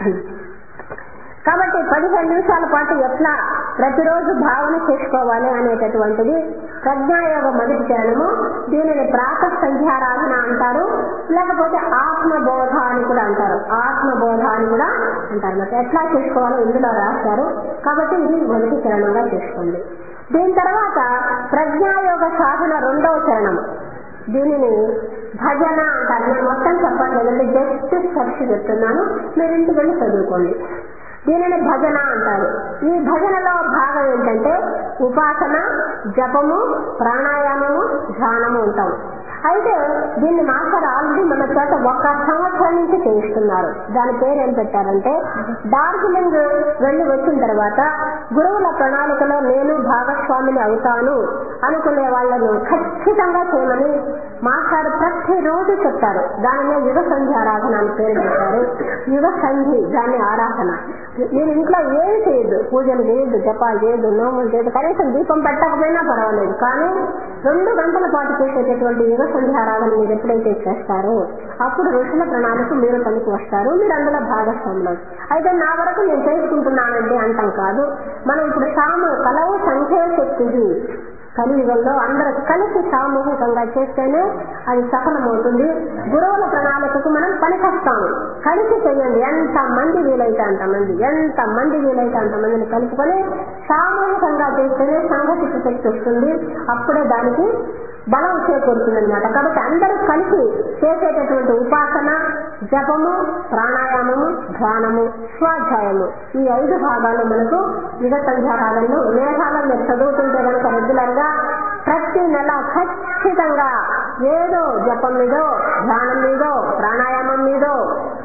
కాబట్టి పదిహేను నిమిషాల పాటు ఎట్లా ప్రతిరోజు భావన చేసుకోవాలి అనేటటువంటిది ప్రజ్ఞాయోగ మొదటి చరణము దీనిని ప్రాత సంధ్యారాధన అంటారు లేకపోతే ఆత్మబోధ అని కూడా అంటారు ఆత్మబోధ అని కూడా అంటారు మరి ఎట్లా చేసుకోవాలో ఇందులో రాశారు కాబట్టి ఇది మొదటి చరణంగా చేసుకోండి దీని తర్వాత ప్రజ్ఞాయోగ సాధన రెండవ చరణము దీనిని భజన అంటారు నేను మొత్తం చెప్పట్లేదంటే జస్ట్ స్పర్శ చెప్తున్నాను మీరు ఇంటికి వెళ్ళి చదువుకోండి దీనిని భజన అంటారు ఈ భజనలో భాగం ఏంటంటే ఉపాసన జపము ప్రాణాయామము ధ్యానము ఉంటాం అయితే దీన్ని మాస్టర్ ఆల్రెడీ మన చేత ఒక సంవత్సరం నుంచి చేయిస్తున్నారు దాని పేరు ఏం పెట్టారంటే డార్జిలింగ్ వెళ్ళి వచ్చిన తర్వాత గురువుల ప్రణాళికలో నేను భాగస్వామిని అవుతాను అనుకునే వాళ్ళను ఖచ్చితంగా చేయమని మాస్టర్ ప్రతిరోజు చెప్తారు దానినే యుగ సంధ్యారాధన అని పేరు పెట్టారు యుగ సంధి దాన్ని ఆరాధన నేను ఇంట్లో ఏమి చేయొద్దు పూజలు చేయొద్దు జపాలు చేయొద్దు నోములు చేయొద్దు కనీసం దీపం పెట్టకపోయినా పర్వాలేదు కానీ రెండు గంటల పాటు చేసేటటువంటి యుగ సంధ్యారాధన మీరు ఎప్పుడైతే చేస్తారో అప్పుడు ఋషుల ప్రణాళిక మీరు పనికి వస్తారు మీరు అందులో భాగస్వాములు అయితే నా వరకు నేను చేసుకుంటున్నానండి అంటాం కాదు మనం ఇప్పుడు సాము కలవు సంఖ్య శక్తిది కలియుగంలో అందరూ కలిసి సామూహికంగా చేస్తేనే అది సఫలమవుతుంది గురువుల ప్రణాళికకు మనం పనికొస్తాము కలిసి చేయండి ఎంత మంది వీలైతే అంతమంది ఎంత మంది వీలైతే అంతమందిని కలుపుకొని సామూహికంగా చేస్తేనే సంఘటిత శక్తి వస్తుంది అప్పుడే దానికి బలం చేకూరుతుంది అనమాట కాబట్టి అందరూ కలిసి చేసేటటువంటి ఉపాసన జపము ప్రాణాయామము ధ్యానము స్వాధ్యాయము ఈ ఐదు భాగాలు మనకు యుగ సంధ్యారాధనలో మేఘాలను మీరు చదువుతుంటే కనుక రెగ్యులర్ గా ప్రతి నెల ఖచ్చితంగా ఏదో జపం మీదో ధ్యానం మీదో ప్రాణాయామం మీదో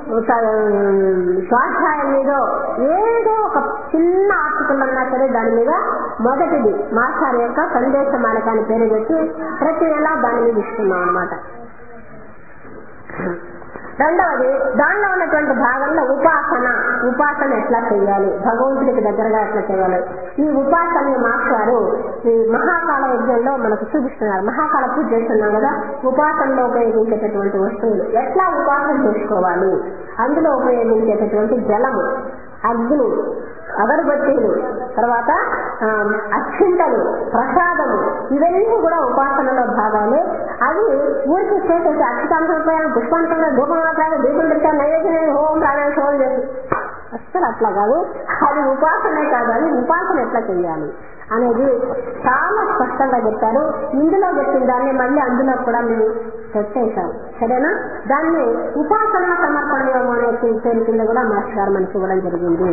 స్వాధ్యాయం మీదో ఏదో ఒక చిన్న ఆర్టికల్ అన్నా సరే దాని మీద మొదటిది మాస్టర్ యొక్క సందేశ మాలకాన్ని పేరు పెట్టి ప్రతి నెల దాని మీద ఇస్తున్నాం అనమాట రెండవది దానిలో ఉన్నటువంటి భాగంలో ఉపాసన ఉపాసన ఎట్లా చేయాలి భగవంతుడికి దగ్గరగా ఎట్లా చేయాలి ఈ ఉపాసన మాస్టర్ గారు ఈ మహాకాల యజ్ఞంలో మనకు చూపిస్తున్నారు మహాకాల పూజ చేస్తున్నాం కదా ఉపాసనలో ఉపయోగించేటటువంటి వస్తువులు ఎట్లా ఉపాసన చేసుకోవాలి అందులో ఉపయోగించేటటువంటి జలము అగ్ని అగరబత్తీలు తర్వాత ఆ, అక్షింతలు ప్రసాదము ఇవన్నీ కూడా ఉపాసనలో భాగాలే అవి ఊరికి చేసేసి అక్షితాంతరం పుష్పాంతంగా ధూపం మాత్రాలు దీపం పెట్టా నైవేద్యం హోం ప్రాణాలు హోం చేసి అస్సలు అట్లా కాదు అది ఉపాసనే కాదు అది ఉపాసన ఎట్లా చేయాలి అనేది చాలా స్పష్టంగా చెప్పారు ఇందులో చెప్పిన దాన్ని మళ్ళీ అందులో కూడా మేము పెట్టేశాం సరేనా దాన్ని ఉపాసన సమర్పణ యోగం అనే పేరు కింద కూడా మాస్టర్ గారు మనకి ఇవ్వడం జరిగింది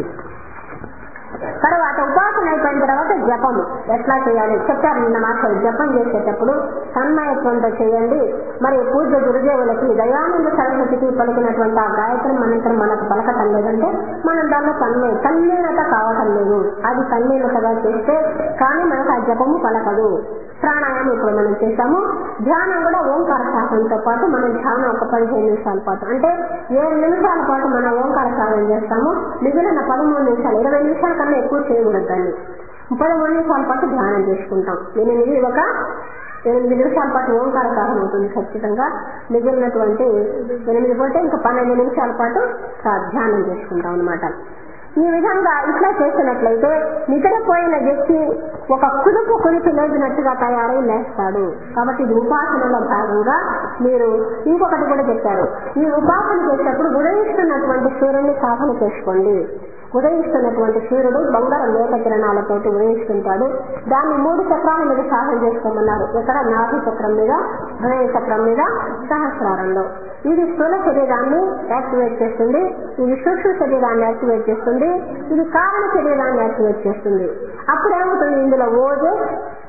తర్వాత ఉపాసన అయిపోయిన తర్వాత జపము ఎట్లా చేయాలి చెప్పారు నిన్న మాస్టర్ జపం చేసేటప్పుడు తన్మయత్వంతో చేయండి మరి పూజ గురుదేవులకి దయానంద సరస్వతికి పలికినటువంటి ఆ గాయత్రి మంత్రం మనకు పలకటం లేదంటే మనం దానిలో తన్మయ తన్మీనత కావటం లేదు అది తన్మీనతగా చేస్తే కానీ మనకు ఆ జపము పలకదు ప్రాణాయామం ఇప్పుడు మనం చేశాము ధ్యానం కూడా ఓంకార శాసనంతో పాటు మనం ధ్యానం ఒక పదిహేను నిమిషాల పాటు అంటే ఏడు నిమిషాల పాటు మనం ఓంకార సాధన చేస్తాము మిగిలిన పదమూడు నిమిషాలు ఇరవై నిమిషాల కన్నా ఎక్కువ చేయకూడదు దాన్ని పదమూడు నిమిషాల పాటు ధ్యానం చేసుకుంటాం ఎనిమిది ఒక ఎనిమిది నిమిషాల పాటు ఓంకార సాధన అవుతుంది ఖచ్చితంగా మిగిలినటువంటి ఎనిమిది పోతే ఇంకా పన్నెండు నిమిషాల పాటు సా- ధ్యానం చేసుకుంటాం అనమాట ఈ విధంగా ఇట్లా చేసినట్లయితే నిద్రపోయిన వ్యక్తి ఒక కుదుపు కుదిపి లేచినట్టుగా తయారై లేస్తాడు కాబట్టి ఇది ఉపాసనలో భాగంగా మీరు ఇంకొకటి కూడా చెప్పారు ఈ ఉపాసన చేసేటప్పుడు ఉదయిస్తున్నటువంటి సూర్యుని సాధన చేసుకోండి ఉదయిస్తున్నటువంటి సూర్యుడు బంగారం లేక కిరణాలతోటి ఉదయిస్తుంటాడు దాన్ని మూడు చక్రాల మీద సాధన చేసుకోమన్నారు ఇక్కడ నాభి చక్రం మీద హృదయ చక్రం మీద సహస్రారంలో ఇది స్థూల శరీరాన్ని యాక్టివేట్ చేస్తుంది ఇది సూక్ష్మ శరీరాన్ని యాక్టివేట్ చేస్తుంది ఇది కారణ శరీరాన్ని యాక్టివేట్ చేస్తుంది అప్పుడు ఏమవుతుంది ఇందులో ఓజస్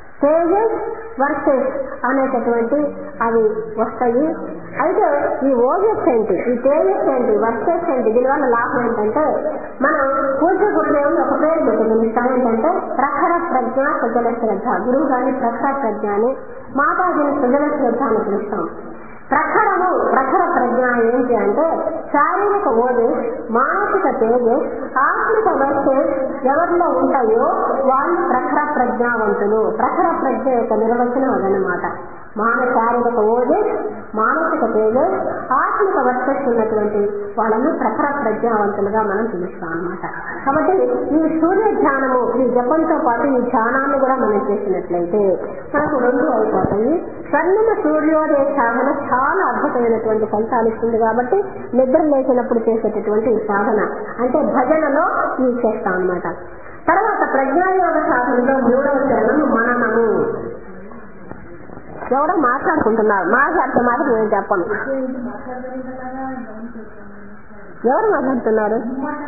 తేజస్ వర్సెస్ అనేటటువంటి అవి వస్తాయి అయితే ఈ ఓజస్ ఏంటి ఈ తేజస్ ఏంటి వర్సెస్ ఏంటి దీనివల్ల లాభం ఏంటంటే మనం పూజ గురుదేవుని ఒక పేరు పెట్టి పిలుస్తాం ఏంటంటే ప్రఖర ప్రజ్ఞ సుజల శ్రద్ధ గురువు గారిని ప్రఖర ప్రజ్ఞ అని మాతాజీని సుజల శ్రద్ధ అని పిలుస్తాం ప్రఖరము ప్రఖర ప్రజ్ఞ ఏంటి అంటే శారీరక ఓజస్ మానసిక తేజస్ ఆత్మిక వర్సెస్ ఎవరిలో ఉంటాయో వాళ్ళు ప్రఖర ప్రజ్ఞావంతులు ప్రఖర ప్రజ్ఞ యొక్క నిర్వచనం అదనమాట మాన శారీరక ఓజస్ మానసిక తేజస్ ఆత్మిక వర్సెస్ ఉన్నటువంటి వాళ్ళను ప్రఖర ప్రజ్ఞావంతులుగా మనం పిలుస్తాం అన్నమాట కాబట్టి ఈ సూర్య ధ్యానము ఈ జపంతో పాటు ఈ ధ్యానాన్ని కూడా మనం చేసినట్లయితే మనకు రెండు అయిపోతాయి స్వర్ణమ సూర్యోదయ సాధన చాలా అద్భుతమైనటువంటి ఫలితాలు ఇస్తుంది కాబట్టి నిద్ర లేచినప్పుడు చేసేటటువంటి ఈ సాధన అంటే భజనలో ఇవి చేస్తాం అన్నమాట తర్వాత ప్రజ్ఞాయోగ సాధనలో మూడవ చరణం మననము ఎవరో మాట్లాడుకుంటున్నారు మాట్లాడితే మాత్రం నేను చెప్పను ఎవరు మాట్లాడుతున్నారు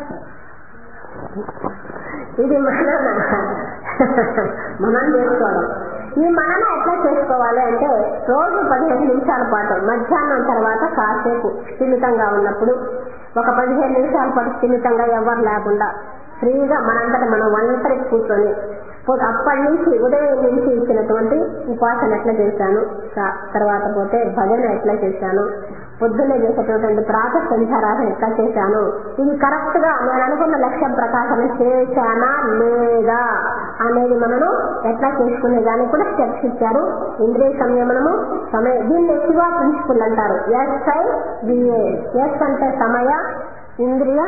ఇది మనన మనం చేసుకోవడం ఈ మనన ఎట్లా చేసుకోవాలి అంటే రోజు పదిహేను నిమిషాల పాటు మధ్యాహ్నం తర్వాత కాసేపు స్థిమితంగా ఉన్నప్పుడు ఒక పదిహేను నిమిషాల పాటు స్థిమితంగా ఎవరు లేకుండా ఫ్రీగా మనంతట మనం ఒంటరి కూర్చొని పో- అప్పటి నుంచి ఉదయం నుంచి ఇచ్చినటువంటి ఉపాసన ఎట్లా చేశాను స- తర్వాత పోతే భజన ఎట్లా చేశాను పొద్దున్నే చేసేటటువంటి ప్రాత సంచారాలు ఎట్లా చేశాను ఇది కరెక్ట్ గా నేను అనుకున్న లక్ష్యం ప్రకాశం చేశానా లేదా అనేది మనము ఎట్లా చేసుకునే దానికి కూడా స్టెప్స్ ఇచ్చారు ఇంద్రియ సంయమనము సమయ దీన్ని శివ ప్రిన్సిపల్ అంటారు ఎస్ఐ బిఏ ఎస్ అంటే సమయ ఇంద్రియ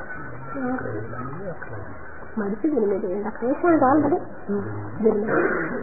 మడిచి దీని మీద ఇందాక వేసాను ఆల్రెడీ దీని మీద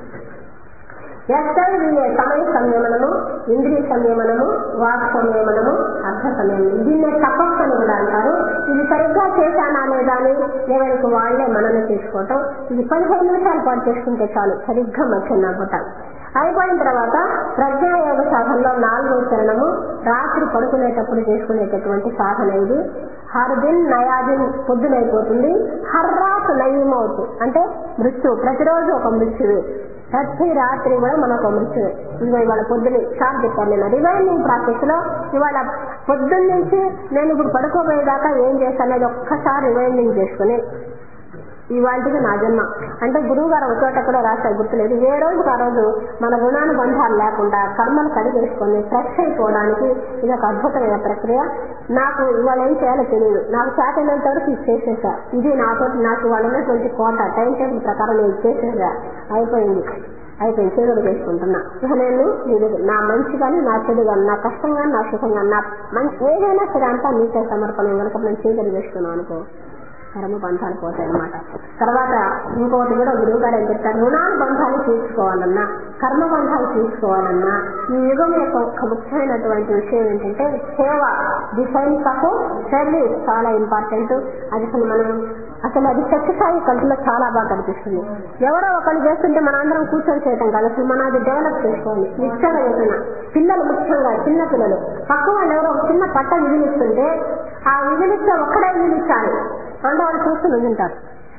ఎస్ఐవిఏ సమయ సంయమనము ఇంద్రియ సంయమనము వాక్ సంయమనము అర్థ సంయమనం దీన్నే తపస్సు అని కూడా అంటారు ఇది సరిగ్గా చేశానా లేదా అని ఎవరికి వాళ్లే మనన చేసుకోవటం ఇది పదిహేను నిమిషాల పాటు చేసుకుంటే చాలు సరిగ్గా మధ్య నవ్వటం అయిపోయిన తర్వాత ప్రజ్ఞాయోగ సాధనలో నాలుగో చరణము రాత్రి పడుకునేటప్పుడు చేసుకునేటటువంటి సాధన ఇది హర్దిన్ నయాదిన్ పొద్దునైపోతుంది హర్రాత్ నయీమవుతు అంటే మృత్యు ప్రతిరోజు ఒక మృత్యువే ప్రతి రాత్రి కూడా మనకు మృత్యువే ఇదిగో ఇవాళ పొద్దున షాప్ చెప్పాను నేను రివైండింగ్ ప్రాసెస్ లో ఇవాళ పొద్దున్న నుంచి నేను ఇప్పుడు పడుకోబోయేదాకా ఏం చేస్తాను అనేది ఒక్కసారి రివైండింగ్ చేసుకుని ఇవాళకి నా జన్మ అంటే గురువు గారు ఒక చోట కూడా రాశారు గుర్తులేదు ఏ రోజుకి ఆ రోజు మన రుణానుబంధాలు లేకుండా కర్మలు కడిగేసుకొని ఫ్రెష్ అయిపోవడానికి ఇది ఒక అద్భుతమైన ప్రక్రియ నాకు ఇవాళ ఏం చేయాలో తెలియదు నాకు చేతనంత వరకు ఇది చేసేసా ఇది నాతో నాకు ఇవాళ ఉన్నటువంటి కోట టైం టేబుల్ ప్రకారం నేను చేసేసా అయిపోయింది అయిపోయింది చేతులు చేసుకుంటున్నా ఇక నేను ఇది నా మంచి కానీ నా చెడు కానీ నా కష్టం కానీ నా సుఖం కానీ నా మంచి ఏదైనా సరే అంతా నీకే సమర్పణ కనుక నేను చేతులు చేసుకున్నాను అనుకో కర్మ బంధాలు పోతాయి అనమాట తర్వాత ఇంకొకటి కూడా గురువు గారు ఏం చెప్తారు రుణాలు బంధాలు తీసుకోవాలన్నా కర్మ బంధాలు తీసుకోవాలన్నా ఈ యుగం యొక్క ఒక ముఖ్యమైనటువంటి విషయం ఏంటంటే సేవ ది సైన్స్ ఆఫ్ సర్వీస్ చాలా ఇంపార్టెంట్ అది అసలు మనం అసలు అది సత్యసాయి కంటిలో చాలా బాగా కనిపిస్తుంది ఎవరో ఒకళ్ళు చేస్తుంటే మన అందరం కూర్చొని చేయటం కాదు అసలు మనం అది డెవలప్ చేసుకోవాలి నిశ్చయం అవుతున్నా పిల్లలు ముఖ్యంగా చిన్న పిల్లలు పక్క వాళ్ళు ఎవరో ఒక చిన్న పట్ట విధిలిస్తుంటే ఆ విధిలిస్తే ఒక్కడే విధిలించాలి రెండో వాళ్ళు చూస్తూ నింటారు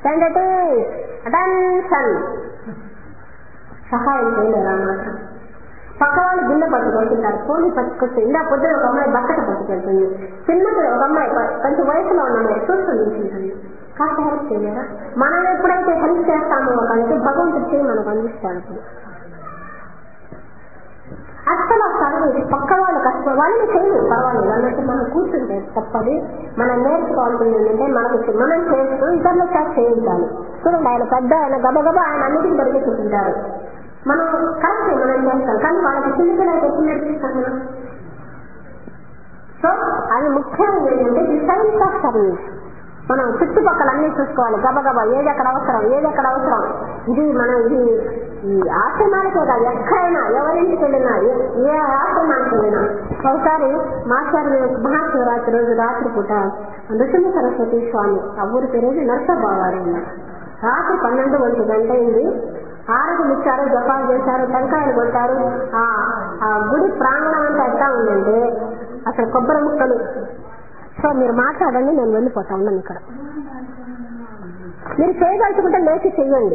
అటెన్షన్ సహాయం చేయలేరు అన్నమాట పక్క వాళ్ళు గిన్నె పట్టుకుంటుంటారు ఫోన్ పట్టుకొచ్చి ఇలా పొద్దున ఒక అమ్మాయి బట్టట పట్టుకెళ్తుంది చిన్నప్పుడు ఒక అమ్మాయి కొ- కొంచెం వయసులో ఉన్న అమ్మాయి చూస్తూ నిల్చుంటుంది కాస్త హెల్ప్ చేయలేరా మనం ఎప్పుడైతే హెల్ప్ చేస్తామో ఒకరికి భగవంతుడు చేయి మనకు అందిస్తాడు అప్పుడు అసలు ఆ సర్వీస్ పక్క వాళ్ళు కష్టం వాళ్ళని చేయలేదు పర్వాలేదు అన్నట్టు మనం కూర్చుంటే తప్పది మనం నేర్చుకోవాల్సింది ఏంటంటే మనకు మనం చేస్తూ ఇతరుల చేత చేయించాలి చూడండి ఆయన పెద్ద ఆయన గబగబా ఆయన అన్నిటికీ పరిగెత్తుకుంటారు మనం కరెక్ట్ మనం చేస్తాం కానీ వాళ్ళకి చిన్న పిల్లలకి ఎప్పుడు నేర్పిస్తాం మనం సో అది ముఖ్యంగా ఏంటంటే ది సైన్స్ ఆఫ్ సర్వీస్ మనం చుట్టుపక్కల అన్ని చూసుకోవాలి గబగబా ఏది ఎక్కడ అవసరం ఏది ఎక్కడ అవసరం ఇది మనం ఇది ఈ ఆశ్రమానికే కాదు ఎక్కడైనా ఎవరింటికి వెళ్ళినా ఏ- ఏ ఆశ్రమానికి వెళ్ళినా ఒకసారి మాస్టర్ మహాశివరాత్రి రోజు రాత్రి పూట నృసింహ సరస్వతి స్వామి ఆ ఊరి పేరు నరసబావారు ఉన్నారు రాత్రి పన్నెండు ఒంటి గంట అయింది ఆరతులు ఇచ్చారు జపాలు చేశారు టెంకాయలు కొట్టారు ఆ ఆ గుడి ప్రాంగణం అంతా ఎట్లా ఉందంటే అక్కడ కొబ్బరి ముక్కలు సో మీరు మాట్లాడండి నేను వెళ్ళిపోతా ఉన్నాను ఇక్కడ మీరు చేయదలుచుకుంటే లేచి చెయ్యండి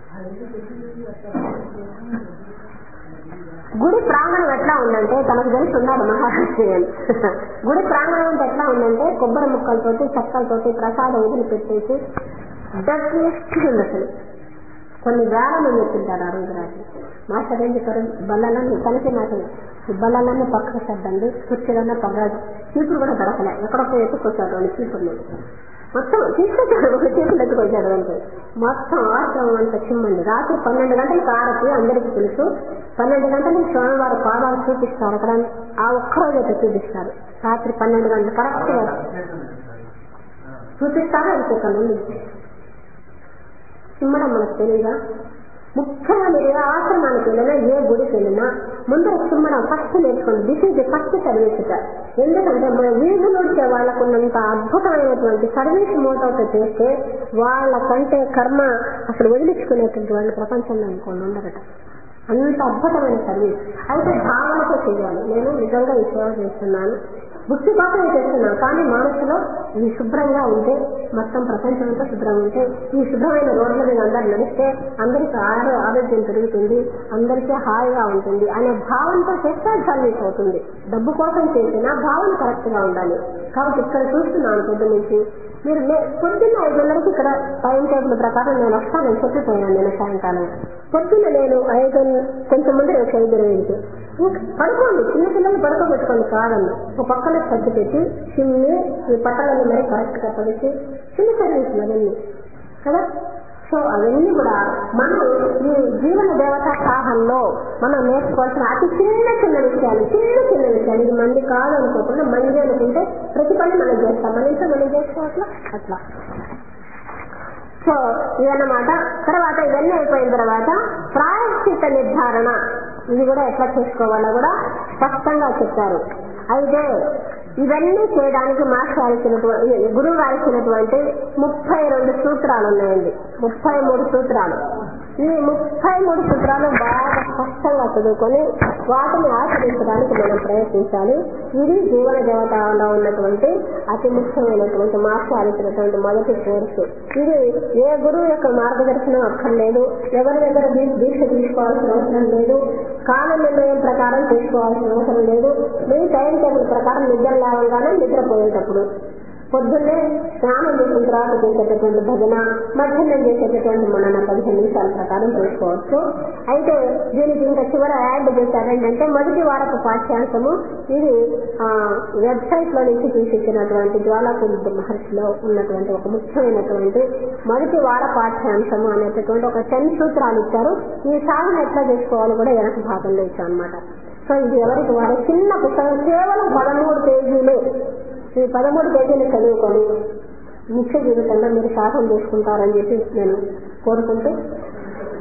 గుడి ప్రాంగణం ఎట్లా ఉందంటే తనకు తెలిసి ఉన్నాడు మహారాష్ట్ర అని గుడి ప్రాంగణం అంటే ఎట్లా ఉందంటే కొబ్బరి ముక్కలతోటి చెక్కలతోటి ప్రసాదం వదిలి పెట్టేసి డస్ట్ ఉంది అసలు కొన్ని వేల మంది వచ్చింటారు ఆ రోజు రాత్రి మాస్టర్ ఏం చెప్పారు బల్లలన్నీ కలిసి నాకు ఈ బల్లలన్నీ పక్కకు సర్దండి కుర్చీలన్నా పగ్గాడు చీపురు కూడా దొరకలే ఎక్కడ పోయి ఎత్తుకొచ్చాడు వాళ్ళు చీపుర్లు మొత్తం తీసుకొచ్చాడు ఒక చీపులు ఎత్తుకొచ్చాడు అంటే మొత్తం ఆశ్రమం అంతా చిమ్మండి రాత్రి పన్నెండు గంటలకు ఆరతి అందరికీ తెలుసు పన్నెండు గంటలకు స్వామివారి పాదాలు చూపిస్తారు అక్కడ ఆ ఒక్కరోజు అయితే చూపిస్తారు రాత్రి పన్నెండు గంటలు కరెక్ట్ గా చూపిస్తారు ఇంకొక నుండి చిమ్మడం మనకు తెలియదా ముఖ్యంగా మీరు ఏ ఆశ్రమానికి వెళ్ళినా ఏ గుడికి వెళ్ళినా ముందు చిమ్మడం ఫస్ట్ నేర్చుకోండి this is the first service ఎందుకంటే మన వీధులు వచ్చే వాళ్ళకున్నంత అద్భుతమైనటువంటి సర్వీస్ మోటోతో చేస్తే వాళ్ళకంటే కర్మ అసలు వదిలించుకునేటువంటి వాళ్ళు ప్రపంచంలో ఇంకోళ్ళు ఉండరట అంత అద్భుతమైన సర్వీస్ అయితే భావనతో చేయాలి నేను నిజంగా ఈ సేవ చేస్తున్నాను బుద్ధి కోసమే చేస్తున్నాను కానీ మనసులో ఈ శుభ్రంగా ఉంటే మొత్తం ప్రపంచం అంతా శుభ్రంగా ఉంటే ఈ శుభ్రమైన రోడ్ల మీద అందరు నడిస్తే అందరికీ ఆరో ఆరోగ్యం పెరుగుతుంది అందరికీ హాయిగా ఉంటుంది అనే భావనతో చేస్తే అది సర్వీస్ అవుతుంది డబ్బు కోసం చేసినా భావన కరెక్ట్ గా ఉండాలి కాబట్టి ఇక్కడ చూస్తున్నాను పొద్దు నుంచి మీరు నే- పొద్దున్న ఐదున్నరకి ఇక్కడ టైం టేబుల్ ప్రకారం నేను వస్తానని చెప్పిపోయాను నేను సాయంకాలం పొద్దున్న నేను ఐదు కొంచెం ముందు నేను ఐదు ఇరవైకి పడుకోండి చిన్న పిల్లలు పడుకోబెట్టుకోండి కాదన్న ఒక పక్కన సర్ది పెట్టి చిన్ని ఈ పట్టణాన్ని మరి కరెక్ట్ గా పడిచి చిన్న సర్వీసులు అవన్నీ కదా సో అవన్నీ కూడా మనం ఈ జీవన దేవత సాహంలో మనం నేర్చుకోవాల్సిన అతి చిన్న చిన్న విషయాలు చిన్న చిన్న విషయాలు ఇది మంది కాదు అనుకోకుండా మంది అనుకుంటే ప్రతి పని మనం చేస్తాం మన ఇంట్లో మనం చేసుకోవట్లా అట్లా సో ఇదన్నమాట తర్వాత ఇవన్నీ అయిపోయిన తర్వాత ప్రాయశ్చిత నిర్ధారణ ఇది కూడా ఎట్లా చేసుకోవాలో కూడా స్పష్టంగా చెప్పారు అయితే ఇవన్నీ చేయడానికి మాస్టర్ ఇచ్చినటువంటి గురువు గారు ఇచ్చినటువంటి ముప్పై రెండు సూత్రాలు ఉన్నాయండి ముప్పై మూడు సూత్రాలు ఈ ముప్పై మూడు సూత్రాలు బాగా స్పష్టంగా చదువుకొని వాటిని ఆచరించడానికి మనం ప్రయత్నించాలి ఇది జీవన దేవతలో ఉన్నటువంటి అతి ముఖ్యమైనటువంటి మాస్టర్ ఇచ్చినటువంటి మొదటి కోర్సు ఇది ఏ గురువు యొక్క మార్గదర్శనం అక్కర్లేదు ఎవరి దగ్గర దీ- దీక్ష తీసుకోవాల్సిన అవసరం లేదు కాల నిర్ణయం ప్రకారం తీసుకోవాల్సిన అవసరం లేదు మీ టైం టేబుల్ ప్రకారం నిద్ర లేవగానే నిద్రపోయేటప్పుడు పొద్దున్నే స్నానం చేసిన తర్వాత చేసేటటువంటి భజన మధ్యాహ్నం చేసేటటువంటి మనన పదిహేను నిమిషాల ప్రకారం చేసుకోవచ్చు అయితే దీనికి ఇంకా చివర యాడ్ చేశారు ఏంటంటే మొదటి వారపు పాఠ్యాంశము ఇది వెబ్సైట్ లో నుంచి తీసిచ్చినటువంటి జ్వాలాకుల మహర్షిలో ఉన్నటువంటి ఒక ముఖ్యమైనటువంటి మొదటి వార పాఠ్యాంశము అనేటటువంటి ఒక టెన్ సూత్రాలు ఇచ్చారు ఈ సాధన ఎట్లా చేసుకోవాలో కూడా వెనక భాగంలో ఇచ్చాం అనమాట సో ఇది ఎవరికి వారు చిన్న పుస్తకం కేవలం పదమూడు పేజీలే ఈ పదమూడు పేజీలు చదువుకొని నిత్య జీవితంలో మీరు సాధన చేసుకుంటారని చెప్పి నేను కోరుకుంటూ